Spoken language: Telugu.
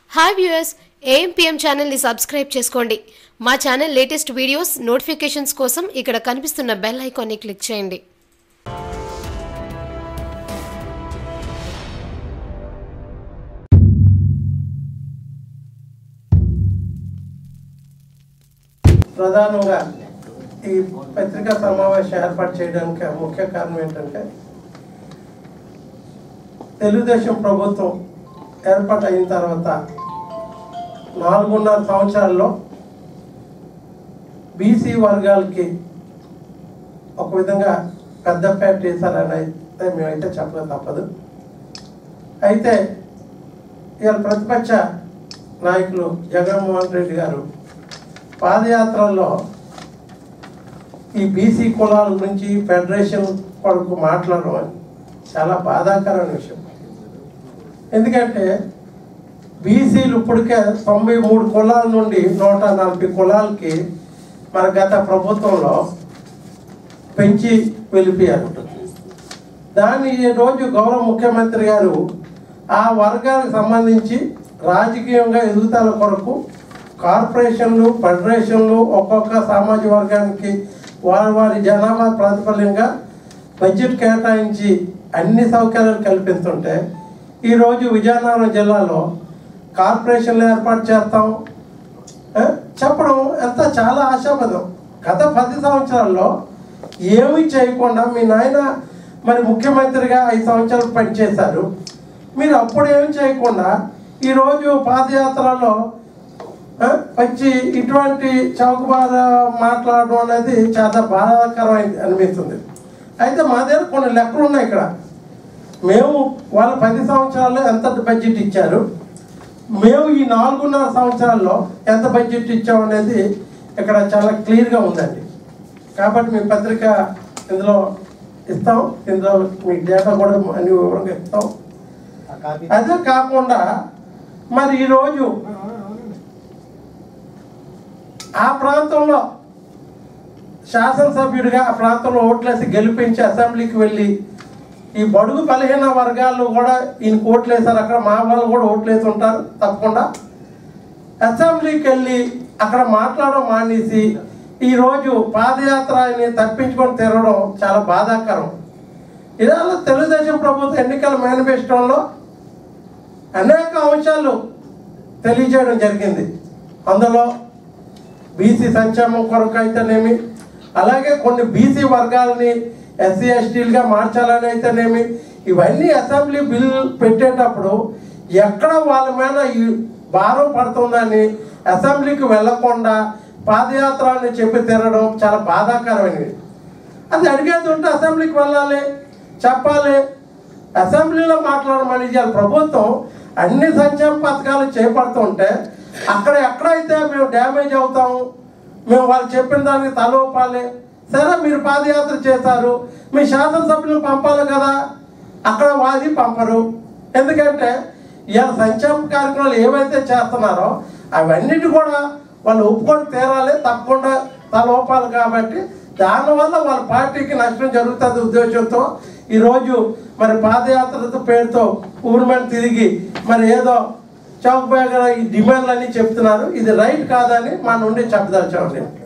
హాయ్ వ్యూయర్స్ ఏఎంపీఎం ఛానల్ని సబ్స్క్రైబ్ చేసుకోండి మా ఛానల్ లేటెస్ట్ వీడియోస్ నోటిఫికేషన్స్ కోసం ఇక్కడ కనిపిస్తున్న బెల్ ఐకాన్ని క్లిక్ చేయండి ప్రధానంగా ఈ పత్రికా సమావేశం ఏర్పాటు చేయడానికి ముఖ్య కారణం ఏంటంటే తెలుగుదేశం ప్రభుత్వం ఏర్పాటు అయిన తర్వాత నాలుగున్నర సంవత్సరాల్లో బీసీ వర్గాలకి ఒక విధంగా పెద్ద పేట వేశారని అయితే మేమైతే చెప్పక తప్పదు అయితే ఇవాళ ప్రతిపక్ష నాయకులు జగన్మోహన్ రెడ్డి గారు పాదయాత్రల్లో ఈ బీసీ కులాల గురించి ఫెడరేషన్ కొరకు మాట్లాడడం అని చాలా బాధాకరమైన విషయం ఎందుకంటే బీసీలు ఇప్పటికే తొంభై మూడు కులాల నుండి నూట నలభై కులాలకి మన గత ప్రభుత్వంలో పెంచి వెళ్ళిపోయారు దాన్ని ఈ రోజు గౌరవ ముఖ్యమంత్రి గారు ఆ వర్గాలకు సంబంధించి రాజకీయంగా ఎదుగుదల కొరకు కార్పొరేషన్లు ఫెడరేషన్లు ఒక్కొక్క సామాజిక వర్గానికి వారి వారి జనాభా ప్రాతిపదికంగా బడ్జెట్ కేటాయించి అన్ని సౌకర్యాలు కల్పిస్తుంటే ఈరోజు విజయనగరం జిల్లాలో కార్పొరేషన్లు ఏర్పాటు చేస్తాం ఏ? చెప్పడం ఎంత చాలా ఆశాపదం గత పది సంవత్సరాల్లో ఏమీ చేయకుండా మీ నాయన మరి ముఖ్యమంత్రిగా ఐదు సంవత్సరాలు పనిచేశారు మీరు అప్పుడు ఏమి చేయకుండా ఈరోజు పాదయాత్రలో ఆ, వచ్చి ఇటువంటి చౌకబార మాట్లాడడం అనేది చాలా బాధాకరమైంది అనిపిస్తుంది అయితే మా దగ్గర కొన్ని లెక్కలు ఉన్నాయి ఇక్కడ మేము వాళ్ళు పది సంవత్సరాల్లో ఎంత బడ్జెట్ ఇచ్చారు మేము ఈ నాలుగున్నర సంవత్సరాల్లో ఎంత బడ్జెట్ ఇచ్చాం అనేది ఇక్కడ చాలా క్లియర్గా ఉందండి కాబట్టి మీ పత్రిక ఇందులో ఇస్తాం ఇందులో మీ డేటా కూడా అన్ని వివరంగా ఇస్తాం అదే కాకుండా మరి ఈరోజు ఆ ప్రాంతంలో శాసనసభ్యుడిగా ఆ ప్రాంతంలో ఓట్లేసి గెలిపించి అసెంబ్లీకి వెళ్ళి ఈ బడుగు బలహీన వర్గాలు కూడా ఈయన ఓట్లేసారు అక్కడ మా వాళ్ళు కూడా ఓట్లేసి ఉంటారు తప్పకుండా అసెంబ్లీకి వెళ్ళి అక్కడ మాట్లాడడం మానేసి ఈరోజు పాదయాత్ర ఆయన్ని తప్పించుకొని తిరగడం చాలా బాధాకరం ఇవాళ తెలుగుదేశం ప్రభుత్వ ఎన్నికల మేనిఫెస్టోలో అనేక అంశాలు తెలియజేయడం జరిగింది అందులో బీసీ సంక్షేమం కొరకు అయితేనేమి అలాగే కొన్ని బీసీ వర్గాలని ఎస్సీ ఎస్టీలుగా మార్చాలని అయితేనేమి ఇవన్నీ అసెంబ్లీ బిల్ పెట్టేటప్పుడు ఎక్కడ వాళ్ళ మీద ఈ భారం పడుతుందని అసెంబ్లీకి వెళ్లకుండా పాదయాత్ర అని చెప్పి తిరగడం చాలా బాధాకరమైనది అది అడిగేది ఉంటే అసెంబ్లీకి వెళ్ళాలి చెప్పాలి అసెంబ్లీలో మాట్లాడమని ఇవాళ ప్రభుత్వం అన్ని సంక్షేమ పథకాలు చేపడుతుంటే అక్కడ ఎక్కడైతే మేము డ్యామేజ్ అవుతాము మేము వాళ్ళు చెప్పిన దానికి తలూపాలి సరే మీరు పాదయాత్ర చేశారు మీ శాసనసభ్యులను పంపాలి కదా అక్కడ వాది పంపరు ఎందుకంటే ఇవాళ సంక్షేమ కార్యక్రమాలు ఏవైతే చేస్తున్నారో అవన్నిటి కూడా వాళ్ళు ఒప్పుకొని తీరాలి తప్పకుండా తలూపాలి కాబట్టి దానివల్ల వాళ్ళ పార్టీకి నష్టం జరుగుతుంది ఉద్దేశంతో ఈరోజు మరి పాదయాత్రతో పేరుతో ఊరి మీద తిరిగి మరి ఏదో చౌక్ ఈ డిమాండ్లన్నీ చెప్తున్నారు ఇది రైట్ కాదని మా నుండి చెప్పదలిచామండి